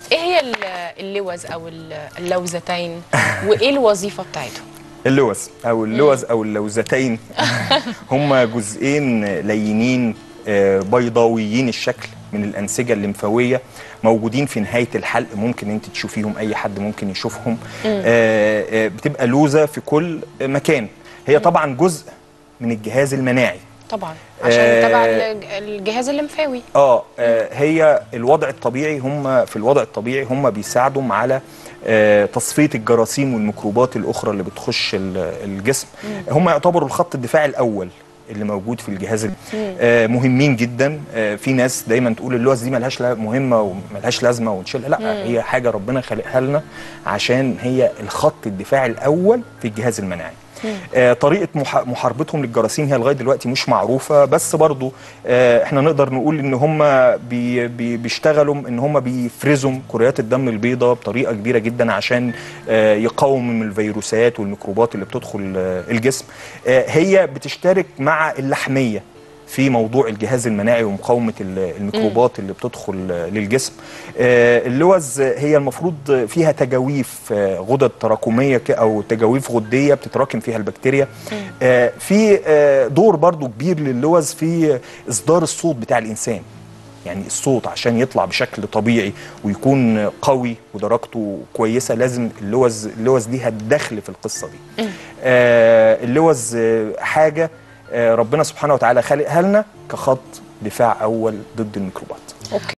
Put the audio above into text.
ايه هي ال- اللوز او ال- اللوزتين وايه الوظيفه بتاعتهم اللوز او اللوز او اللوزتين هما جزئين لينين آه، بيضاويين الشكل من الانسجه الليمفاويه موجودين في نهايه الحلق ممكن انت تشوفيهم اي حد ممكن يشوفهم آه، آه، بتبقى لوزه في كل مكان هي طبعا جزء من الجهاز المناعي طبعا عشان آه، تبع الج- الجهاز الليمفاوي اه آه، هي الوضع الطبيعي هم في الوضع الطبيعي هم بيساعدوا على آه، تصفيه الجراثيم والميكروبات الاخرى اللي بتخش ال- الجسم هم يعتبروا الخط الدفاعي الاول اللي موجود في الجهاز ال- آه، مهمين جدا آه، في ناس دايما تقول اللوز دي ملهاش لا- مهمه وملهاش لازمه ونشيلها لا هي حاجه ربنا خلقها لنا عشان هي الخط الدفاعي الاول في الجهاز المناعي آه، طريقه مح- محاربتهم للجراثيم هي لغايه دلوقتي مش معروفه بس برضو آه، احنا نقدر نقول ان هم بي بي بيشتغلوا ان هم بيفرزوا كريات الدم البيضاء بطريقه كبيره جدا عشان آه، يقاوموا من الفيروسات والميكروبات اللي بتدخل آه، الجسم آه، هي بتشترك مع اللحميه في موضوع الجهاز المناعي ومقاومه ال- الميكروبات اللي بتدخل آه، للجسم آه، اللوز هي المفروض فيها تجاويف آه، غدد تراكميه ك- او تجاويف غديه بتتراكم فيها البكتيريا آه، في آه، دور برضو كبير للوز في اصدار الصوت بتاع الانسان يعني الصوت عشان يطلع بشكل طبيعي ويكون قوي ودرجته كويسه لازم اللوز اللوز ليها الدخل في القصه دي آه اللوز آه، حاجه آه ربنا سبحانه وتعالى خلقها لنا كخط دفاع اول ضد الميكروبات اوكي